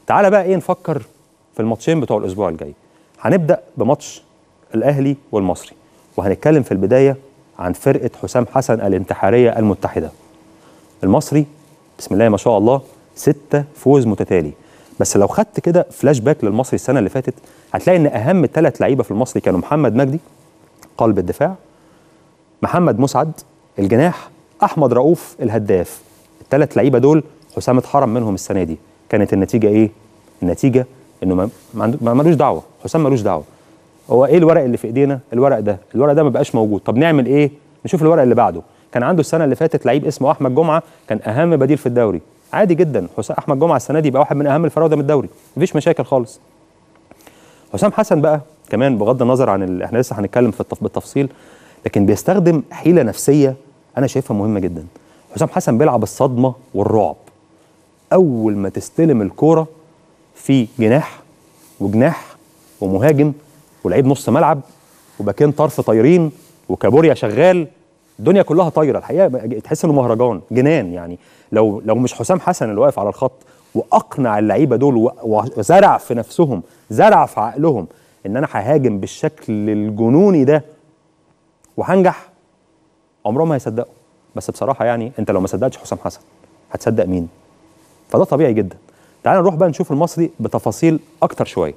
تعالى بقى ايه نفكر في الماتشين بتوع الاسبوع الجاي هنبدا بماتش الاهلي والمصري وهنتكلم في البدايه عن فرقه حسام حسن الانتحاريه المتحده المصري بسم الله ما شاء الله ستة فوز متتالي بس لو خدت كده فلاش باك للمصري السنه اللي فاتت هتلاقي ان اهم ثلاث لعيبه في المصري كانوا محمد مجدي قلب الدفاع محمد مسعد الجناح احمد رؤوف الهداف الثلاث لعيبه دول حسام اتحرم منهم السنه دي كانت النتيجه ايه النتيجه انه ما ما عنده- ما ملوش دعوه حسام ملوش دعوه هو ايه الورق اللي في ايدينا الورق ده الورق ده ما بقاش موجود طب نعمل ايه نشوف الورق اللي بعده كان عنده السنه اللي فاتت لعيب اسمه احمد جمعه كان اهم بديل في الدوري عادي جدا حسام احمد جمعه السنه دي يبقى واحد من اهم الفراوده من الدوري مفيش مشاكل خالص حسام حسن بقى كمان بغض النظر عن ال... احنا لسه هنتكلم في التف... بالتفصيل لكن بيستخدم حيله نفسيه انا شايفها مهمه جدا حسام حسن بيلعب الصدمه والرعب اول ما تستلم الكوره في جناح وجناح ومهاجم ولعيب نص ملعب وباكين طرف طايرين وكابوريا شغال الدنيا كلها طايره الحقيقه تحس انه مهرجان جنان يعني لو لو مش حسام حسن اللي واقف على الخط واقنع اللعيبه دول و- وزرع في نفسهم زرع في عقلهم ان انا ههاجم بالشكل الجنوني ده وهنجح عمرهم ما هيصدقوا بس بصراحه يعني انت لو ما صدقتش حسام حسن هتصدق مين فده طبيعي جدا تعال نروح بقى نشوف المصري بتفاصيل اكتر شويه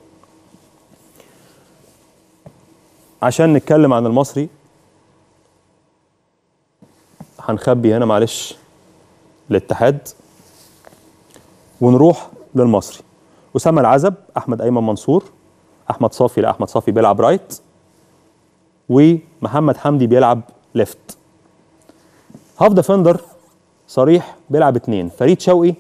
عشان نتكلم عن المصري هنخبي هنا معلش الاتحاد ونروح للمصري أسامة العزب أحمد أيمن منصور أحمد صافي لا أحمد صافي بيلعب رايت ومحمد حمدي بيلعب ليفت هاف ديفندر صريح بيلعب اتنين فريد شوقي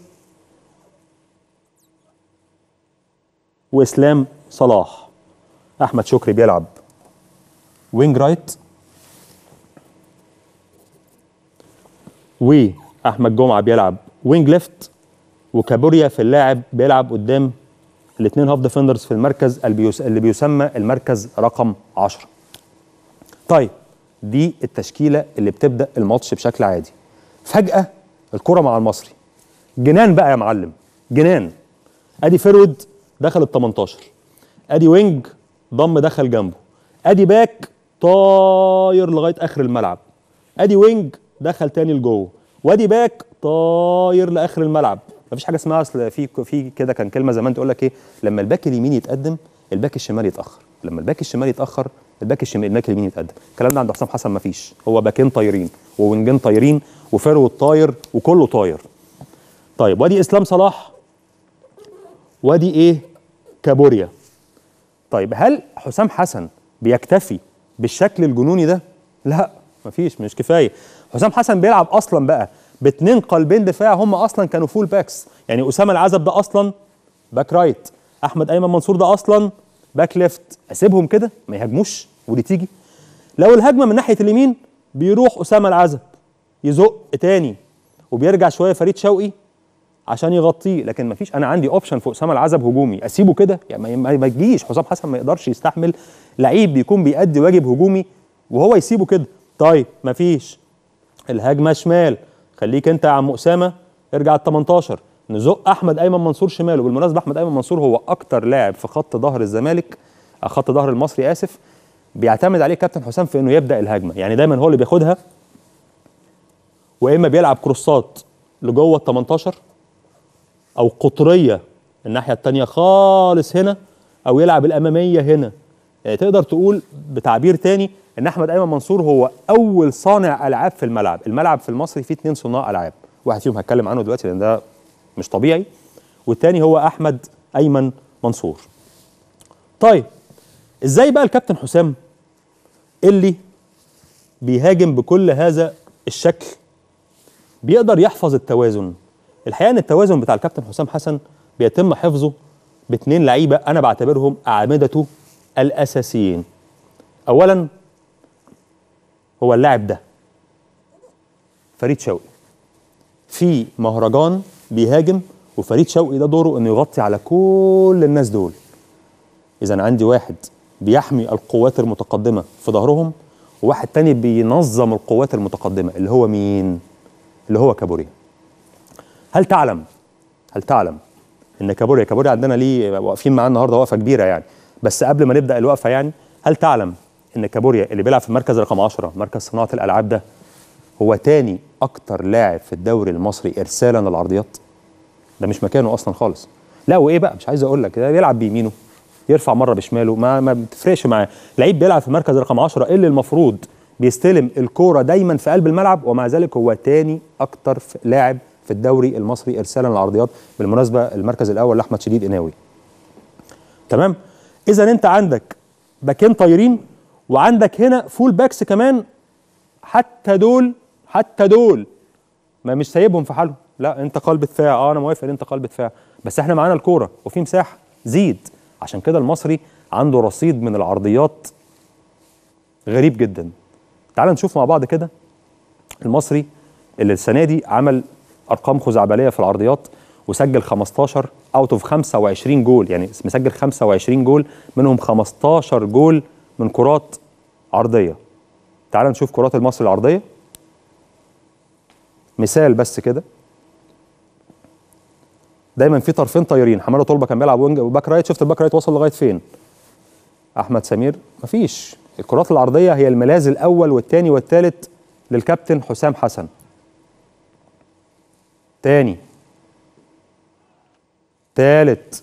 وإسلام صلاح أحمد شكري بيلعب وينج رايت واحمد جمعه بيلعب وينج ليفت وكابوريا في اللاعب بيلعب قدام الاثنين هاف ديفندرز في المركز اللي بيس- اللي بيسمى المركز رقم 10 طيب دي التشكيله اللي بتبدا الماتش بشكل عادي فجاه الكره مع المصري جنان بقى يا معلم جنان ادي فيرود دخل ال 18 ادي وينج ضم دخل جنبه ادي باك طاير لغايه اخر الملعب ادي وينج دخل تاني لجوه وادي باك طاير لاخر الملعب مفيش حاجه اسمها اصل في في كده كان كلمه زمان تقول لك ايه لما الباك اليمين يتقدم الباك الشمال يتاخر لما الباك الشمال يتاخر الباك الشمال الباك اليمين يتقدم الكلام ده عند حسام حسن مفيش هو باكين طايرين ووينجين طايرين وفيرود طاير وكله طاير طيب وادي اسلام صلاح وادي ايه كابوريا طيب هل حسام حسن بيكتفي بالشكل الجنوني ده؟ لا مفيش مش كفايه حسام حسن بيلعب اصلا بقى باتنين قلبين دفاع هم اصلا كانوا فول باكس يعني اسامه العزب ده اصلا باك رايت احمد ايمن منصور ده اصلا باك ليفت اسيبهم كده ما يهاجموش ودي تيجي لو الهجمه من ناحيه اليمين بيروح اسامه العزب يزق تاني وبيرجع شويه فريد شوقي عشان يغطيه لكن مفيش انا عندي اوبشن في اسامه العزب هجومي اسيبه كده يعني ما- ما ما تجيش حسام حسن ما يقدرش يستحمل لعيب بيكون بيأدي واجب هجومي وهو يسيبه كده طيب مفيش الهجمه شمال خليك انت يا عم اسامه ارجع ال 18 نزق احمد ايمن منصور شماله بالمناسبه احمد ايمن منصور هو اكتر لاعب في خط ظهر الزمالك آه، خط ظهر المصري اسف بيعتمد عليه كابتن حسام في انه يبدا الهجمه يعني دايما هو اللي بياخدها واما بيلعب كروسات لجوه ال 18 او قطريه الناحيه الثانيه خالص هنا او يلعب الاماميه هنا يعني تقدر تقول بتعبير تاني ان احمد ايمن منصور هو اول صانع العاب في الملعب الملعب في المصري فيه اثنين صناع العاب واحد فيهم هتكلم عنه دلوقتي لان ده مش طبيعي والتاني هو احمد ايمن منصور طيب ازاي بقى الكابتن حسام اللي بيهاجم بكل هذا الشكل بيقدر يحفظ التوازن الحقيقه ان التوازن بتاع الكابتن حسام حسن بيتم حفظه باثنين لعيبه انا بعتبرهم اعمدته الاساسيين اولا هو اللاعب ده فريد شوقي في مهرجان بيهاجم وفريد شوقي ده دوره انه يغطي على كل الناس دول اذا عندي واحد بيحمي القوات المتقدمه في ظهرهم وواحد تاني بينظم القوات المتقدمه اللي هو مين اللي هو كابوريا هل تعلم هل تعلم ان كابوريا كابوريا عندنا ليه واقفين معاه النهارده وقفه كبيره يعني بس قبل ما نبدا الوقفه يعني هل تعلم ان كابوريا اللي بيلعب في المركز رقم 10 مركز صناعه الالعاب ده هو تاني اكتر لاعب في الدوري المصري ارسالا للعرضيات ده مش مكانه اصلا خالص لا وايه بقى مش عايز اقول لك ده بيلعب بيمينه يرفع مره بشماله ما ما بتفرقش معاه لعيب بيلعب في المركز رقم 10 اللي المفروض بيستلم الكوره دايما في قلب الملعب ومع ذلك هو تاني اكتر في- لاعب في الدوري المصري ارسالا للعرضيات بالمناسبه المركز الاول لاحمد شديد قناوي تمام اذا انت عندك باكين طايرين وعندك هنا فول باكس كمان حتى دول حتى دول ما مش سايبهم في حالهم لا انت قلب دفاع اه انا موافق ان انت قلب دفاع بس احنا معانا الكوره وفي مساحه زيد عشان كده المصري عنده رصيد من العرضيات غريب جدا تعال نشوف مع بعض كده المصري اللي السنه دي عمل ارقام خزعبليه في العرضيات وسجل 15 اوت اوف 25 جول يعني مسجل 25 جول منهم 15 جول من كرات عرضيه تعال نشوف كرات المصري العرضيه مثال بس كده دايما في طرفين طايرين حماده طلبه كان بيلعب وينج وباك رايت شفت الباك رايت وصل لغايه فين احمد سمير مفيش الكرات العرضيه هي الملاذ الاول والثاني والثالث للكابتن حسام حسن تاني تالت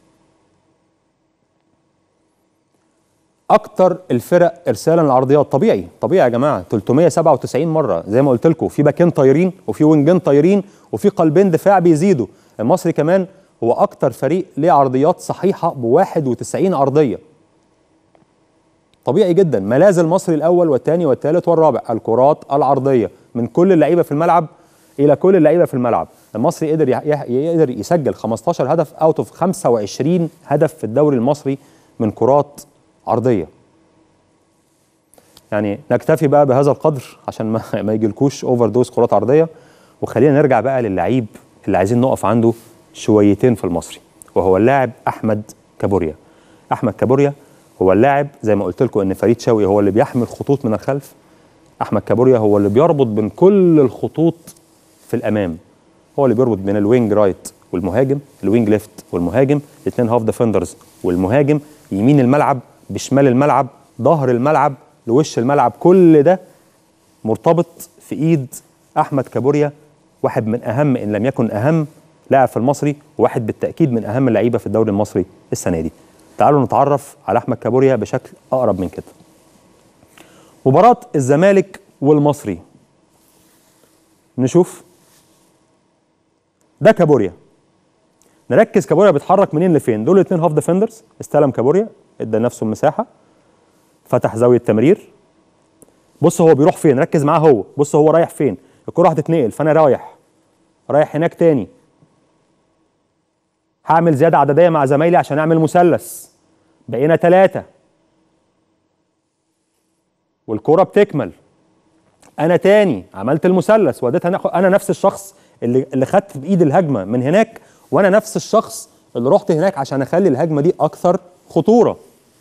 اكتر الفرق ارسالا للعرضيات طبيعي طبيعي يا جماعه 397 مره زي ما قلت لكم في باكين طايرين وفي وينجين طايرين وفي قلبين دفاع بيزيدوا المصري كمان هو اكتر فريق ليه عرضيات صحيحه ب 91 عرضيه طبيعي جدا ملاذ المصري الاول والثاني والثالث والرابع الكرات العرضيه من كل اللعيبه في الملعب الى كل اللعيبه في الملعب المصري قدر يح- يح- يقدر يسجل 15 هدف اوت اوف 25 هدف في الدوري المصري من كرات عرضيه يعني نكتفي بقى بهذا القدر عشان ما, ما يجيلكوش اوفر دوز كرات عرضيه وخلينا نرجع بقى للعيب اللي عايزين نقف عنده شويتين في المصري وهو اللاعب احمد كابوريا احمد كابوريا هو اللاعب زي ما قلت لكم ان فريد شوقي هو اللي بيحمل خطوط من الخلف احمد كابوريا هو اللي بيربط بين كل الخطوط في الامام هو اللي بيربط بين الوينج رايت والمهاجم الوينج ليفت والمهاجم الاثنين هاف ديفندرز والمهاجم يمين الملعب بشمال الملعب ظهر الملعب لوش الملعب كل ده مرتبط في ايد احمد كابوريا واحد من اهم ان لم يكن اهم لاعب في المصري وواحد بالتاكيد من اهم اللعيبه في الدوري المصري السنه دي تعالوا نتعرف على احمد كابوريا بشكل اقرب من كده مباراه الزمالك والمصري نشوف ده كابوريا نركز كابوريا بيتحرك منين لفين دول الاثنين هاف ديفندرز استلم كابوريا ادى نفسه المساحه فتح زاويه تمرير بص هو بيروح فين ركز معاه هو بص هو رايح فين الكره هتتنقل فانا رايح رايح هناك تاني هعمل زياده عدديه مع زمايلي عشان اعمل مثلث بقينا ثلاثه والكره بتكمل انا تاني عملت المثلث وديت انا انا نفس الشخص اللي اللي خدت بايد الهجمه من هناك وانا نفس الشخص اللي رحت هناك عشان اخلي الهجمه دي اكثر خطوره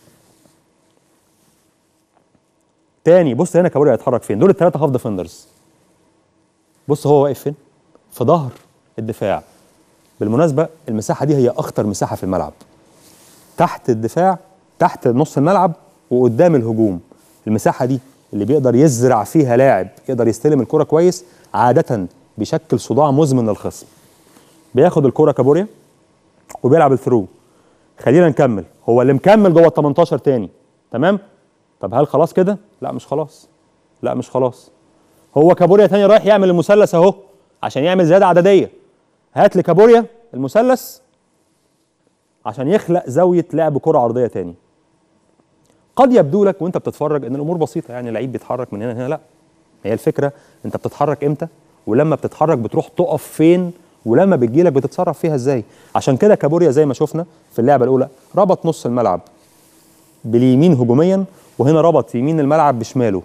تاني بص هنا كابوريا هيتحرك فين دول الثلاثه هاف ديفندرز بص هو واقف فين في ظهر الدفاع بالمناسبه المساحه دي هي اخطر مساحه في الملعب تحت الدفاع تحت نص الملعب وقدام الهجوم المساحه دي اللي بيقدر يزرع فيها لاعب يقدر يستلم الكره كويس عاده بيشكل صداع مزمن للخصم بياخد الكره كابوريا وبيلعب الثرو خلينا نكمل هو اللي مكمل جوه ال 18 تاني تمام طب هل خلاص كده لا مش خلاص لا مش خلاص هو كابوريا تاني رايح يعمل المثلث اهو عشان يعمل زياده عدديه هات لي كابوريا المثلث عشان يخلق زاويه لعب كره عرضيه تاني قد يبدو لك وانت بتتفرج ان الامور بسيطه يعني لعيب بيتحرك من هنا لهنا لا هي الفكره انت بتتحرك امتى ولما بتتحرك بتروح تقف فين ولما بتجيلك بتتصرف فيها ازاي عشان كده كابوريا زي ما شفنا في اللعبه الاولى ربط نص الملعب باليمين هجوميا وهنا ربط يمين الملعب بشماله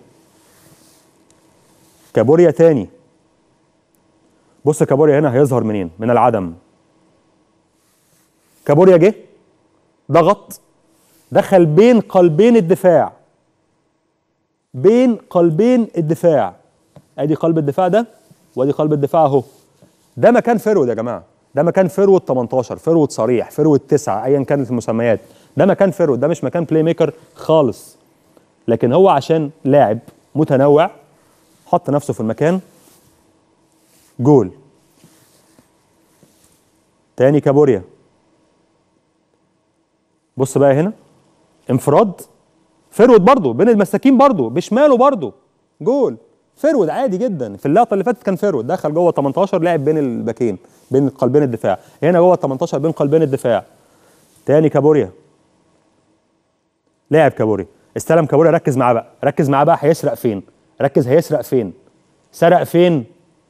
كابوريا تاني بص كابوريا هنا هيظهر منين من العدم كابوريا جه ضغط دخل بين قلبين الدفاع بين قلبين الدفاع ادي قلب الدفاع ده وادي قلب الدفاع اهو ده مكان فيرود يا جماعه ده مكان فيرود 18 فيرود صريح فيرود 9 ايا كانت المسميات ده مكان فيرود ده مش مكان بلاي ميكر خالص لكن هو عشان لاعب متنوع حط نفسه في المكان جول تاني كابوريا بص بقى هنا انفراد فرود برضه بين المساكين برضه بشماله برضه جول فرود عادي جدا في اللقطه اللي فاتت كان فرود دخل جوه 18 لعب بين الباكين بين قلبين الدفاع هنا جوه 18 بين قلبين الدفاع تاني كابوريا لاعب كابوريا استلم كابوريا ركز معاه بقى ركز معاه بقى هيسرق فين ركز هيسرق فين سرق فين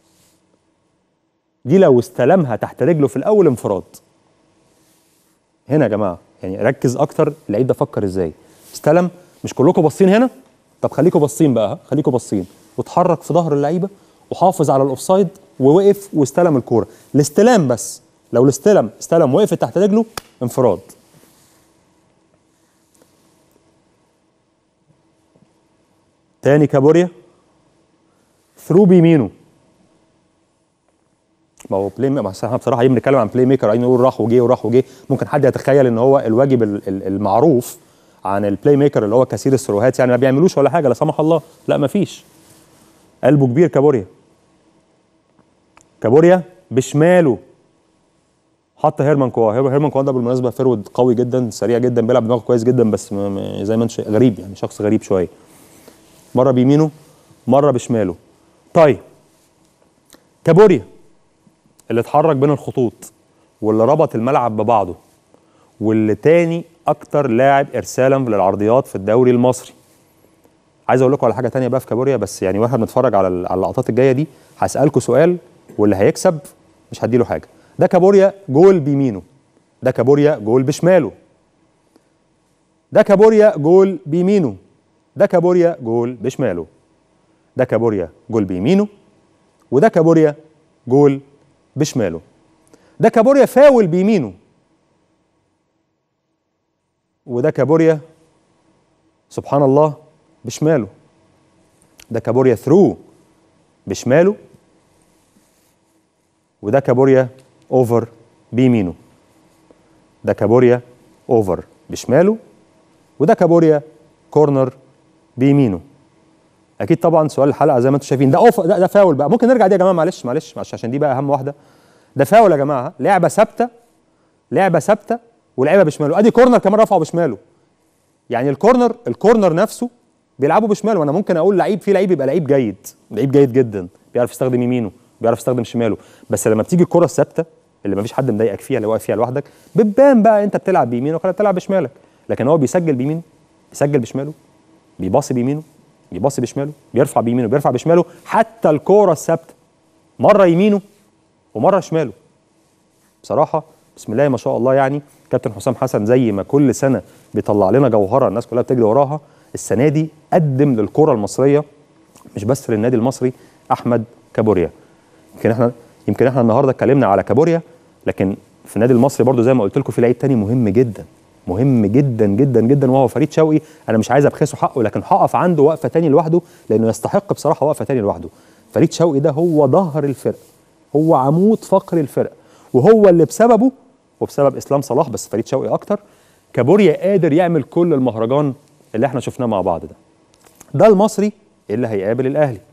دي لو استلمها تحت رجله في الاول انفراد هنا يا جماعه يعني ركز اكتر اللعيب ده فكر ازاي استلم مش كلكم باصين هنا طب خليكم باصين بقى ها؟ خليكم باصين واتحرك في ظهر اللعيبه وحافظ على الاوفسايد ووقف واستلم الكوره الاستلام بس لو الاستلم استلم وقفت تحت رجله انفراد تاني كابوريا ثرو بيمينه ما هو بلاي ما احنا بصراحه عايزين بنتكلم عن بلاي ميكر عايزين نقول راح وجه وراح وجه ممكن حد يتخيل ان هو الواجب ال- ال- المعروف عن البلاي ميكر اللي هو كثير السروهات يعني ما بيعملوش ولا حاجه لا سمح الله لا ما فيش قلبه كبير كابوريا كابوريا بشماله حط هيرمان كوا هير- هيرمان كوا ده بالمناسبه فرود قوي جدا سريع جدا بيلعب دماغه كويس جدا بس م- م- زي ما انت شايف- غريب يعني شخص غريب شويه مره بيمينه مره بشماله طيب كابوريا اللي اتحرك بين الخطوط واللي ربط الملعب ببعضه واللي تاني اكتر لاعب ارسالا للعرضيات في الدوري المصري عايز اقول لكم على حاجه تانية بقى في كابوريا بس يعني واحنا بنتفرج على ال- على اللقطات الجايه دي هسالكم سؤال واللي هيكسب مش هديله حاجه ده كابوريا جول بيمينه ده كابوريا جول بشماله ده كابوريا جول بيمينه ده كابوريا جول بشماله ده كابوريا جول بيمينه وده كابوريا جول بشماله ده كابوريا فاول بيمينه وده كابوريا سبحان الله بشماله ده كابوريا ثرو بشماله وده كابوريا اوفر بيمينه ده كابوريا اوفر بشماله وده كابوريا كورنر بيمينه اكيد طبعا سؤال الحلقه زي ما انتم شايفين ده اوف ده, ده فاول بقى ممكن نرجع دي يا جماعه معلش معلش معلش عشان دي بقى اهم واحده ده فاول يا جماعه لعبه ثابته لعبه ثابته ولعبه بشماله ادي كورنر كمان رفعه بشماله يعني الكورنر الكورنر نفسه بيلعبوا بشماله وانا ممكن اقول لعيب في لعيب يبقى لعيب جيد لعيب جيد جدا بيعرف يستخدم يمينه بيعرف يستخدم شماله بس لما بتيجي الكره الثابته اللي مفيش حد مضايقك فيها اللي واقف فيها لوحدك بتبان بقى انت بتلعب بيمينك ولا بتلعب بشمالك لكن هو بيسجل بيمينه بيسجل بشماله بيباصي بيمينه بيباصي بشماله بيرفع بيمينه بيرفع بشماله حتى الكوره الثابته مره يمينه ومره شماله بصراحه بسم الله ما شاء الله يعني كابتن حسام حسن زي ما كل سنه بيطلع لنا جوهره الناس كلها بتجري وراها السنه دي قدم للكره المصريه مش بس للنادي المصري احمد كابوريا يمكن احنا يمكن احنا النهارده اتكلمنا على كابوريا لكن في النادي المصري برضو زي ما قلت لكم في لعيب تاني مهم جدا مهم جدا جدا جدا وهو فريد شوقي انا مش عايز ابخسه حقه لكن هقف عنده وقفه تاني لوحده لانه يستحق بصراحه وقفه تاني لوحده فريد شوقي ده هو ظهر الفرقه هو عمود فقر الفرقه وهو اللي بسببه وبسبب اسلام صلاح بس فريد شوقي اكتر كابوريا قادر يعمل كل المهرجان اللي احنا شفناه مع بعض ده ده المصري اللي هيقابل الاهلي